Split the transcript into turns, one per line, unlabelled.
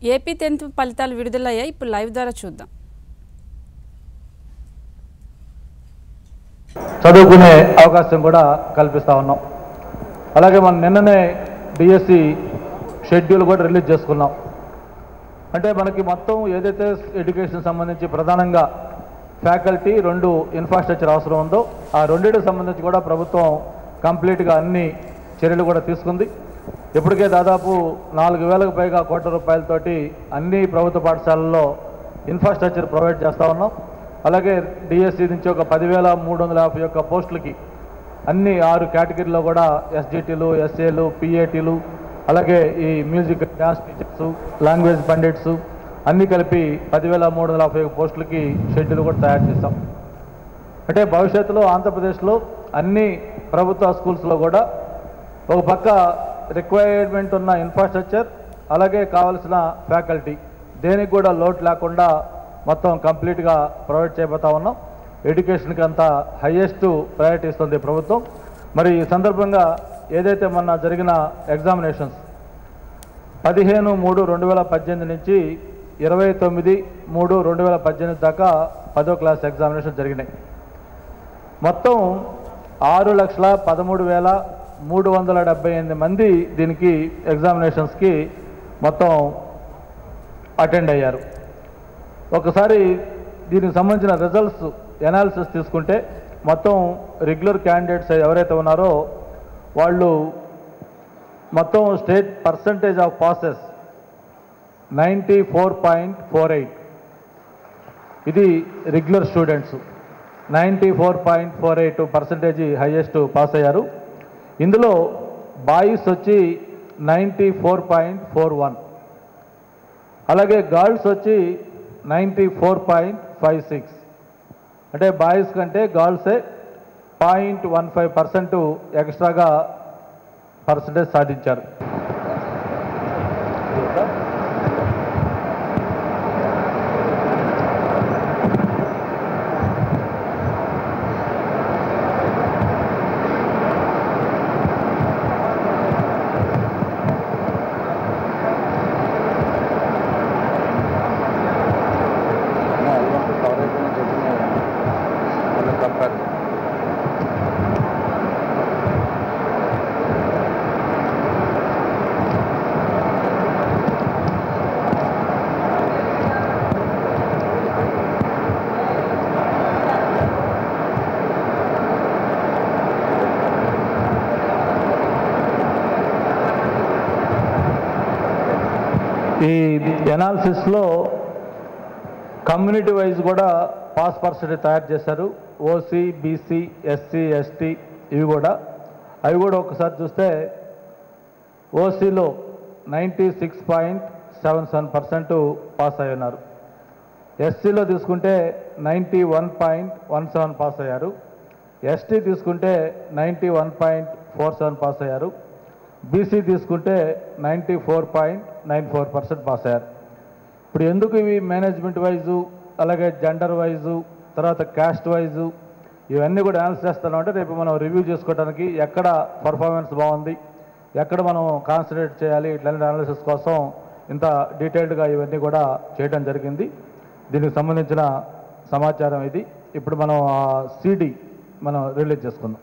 AP tenth ఫలితాలు విడుదలయ్యాయి ఇప్పుడు లైవ్ ద్వారా చూద్దాం
చదువుకునే అవకాశం కూడా కల్పిస్తూ ఉన్నాం అలాగే మనం నిన్ననే డిఎస్సి షెడ్యూల్ కూడా రిలీజ్ చేసుకున్నాం అంటే మనకి మొత్తం ఏదైతే ఎడ్యుకేషన్ సంబంధించి ప్రధానంగా ఫ్యాకల్టీ రెండు ఇన్ఫ్రాస్ట్రక్చర్ అవసరం ఉందో ఆ రెండింటికి సంబంధించి కూడా ప్రభుత్వం కంప్లీట్గా అన్ని చర్యలు కూడా తీసుకుంది ఇప్పటికే దాదాపు నాలుగు వేలకు పైగా కోట్ల రూపాయలతోటి అన్ని ప్రభుత్వ పాఠశాలల్లో ఇన్ఫ్రాస్ట్రక్చర్ ప్రొవైడ్ చేస్తూ ఉన్నాం అలాగే డిఎస్సి నుంచి ఒక పదివేల మూడు వందల యాభై ఒక్క పోస్టులకి అన్ని ఆరు కేటగిరీలో కూడా ఎస్జిటీలు ఎస్ఏలు పిఏటీలు అలాగే ఈ music dance teachers language pandits అన్నీ కలిపి పదివేల మూడు వందల యాభై ఒక్క పోస్టులకి షెడ్యూల్ కూడా తయారు చేస్తాం అంటే భవిష్యత్తులో ఆంధ్రప్రదేశ్లో అన్ని ప్రభుత్వ స్కూల్స్లో కూడా ఒక పక్క రిక్వైర్మెంట్ ఉన్న ఇన్ఫ్రాస్ట్రక్చర్ అలాగే కావలసిన ఫ్యాకల్టీ దేనికి కూడా లోటు లేకుండా మొత్తం కంప్లీట్గా ప్రొవైడ్ చేయబోతా ఉన్నాం ఎడ్యుకేషన్కి అంత హయ్యెస్ట్ ప్రయారిటీ ఇస్తుంది ప్రభుత్వం మరి ఈ సందర్భంగా ఏదైతే మొన్న జరిగిన ఎగ్జామినేషన్స్ పదిహేను మూడు రెండు వేల పద్దెనిమిది నుంచి ఇరవై తొమ్మిది మూడు రెండు వేల పద్దెనిమిది దాకా పదో క్లాస్ ఎగ్జామినేషన్ జరిగినాయి మొత్తం ఆరు లక్షల పదమూడు వేల మూడు వందల డెబ్బై ఎనిమిది మంది దీనికి ఎగ్జామినేషన్స్కి మొత్తం అటెండ్ అయ్యారు ఒకసారి దీనికి సంబంధించిన రిజల్ట్స్ ఎనాలిసిస్ తీసుకుంటే మొత్తం రెగ్యులర్ క్యాండిడేట్స్ ఎవరైతే ఉన్నారో వాళ్ళు మొత్తం state percentage of passes ninety four point four eight ఇది regular students ninety four point four eight percentage highest pass అయ్యారు ఇందులో బాయ్స్ వచ్చి ninety four point four one అలాగే గర్ల్స్ వచ్చి ninety four point five six అంటే boys కంటే గర్ల్సే point one five percent ఎక్స్ట్రాగా పర్సంటేజ్ సాధించారు ఈ ఎనాలిసిస్లో కమ్యూనిటీ వైజ్ కూడా పాస్ పర్సెంటేజ్ తయారు చేశారు ఓసీ బీసీ ఎస్సీ ఎస్టీ ఇవి కూడా అవి కూడా ఒకసారి చూస్తే ఓసీలో ninety six point seven seven percent pass అయి ఉన్నారు ఎస్సీలో తీసుకుంటే ninety one point one seven pass అయ్యారు ఎస్టీ తీసుకుంటే ninety one point four seven pass అయ్యారు బీసీ తీసుకుంటే ninety four point nine four percent pass అయ్యారు ఇప్పుడు ఎందుకు ఇవి మేనేజ్మెంట్ వైజు అలాగే జెండర్ వైజు తర్వాత క్యాస్ట్ వైజు ఇవన్నీ కూడా అనాలిసిస్ చేస్తాను అంటే రేపు మనం రివ్యూ చేసుకోవడానికి ఎక్కడ పర్ఫార్మెన్స్ బాగుంది ఎక్కడ మనం కాన్సన్ట్రేట్ చేయాలి ఇట్లాంటి అనాలిసిస్ కోసం ఇంత డీటెయిల్డ్గా ఇవన్నీ కూడా చేయడం జరిగింది దీనికి సంబంధించిన సమాచారం ఇది ఇప్పుడు మనం ఆ సిడి మనం రిలీజ్ చేసుకుందాం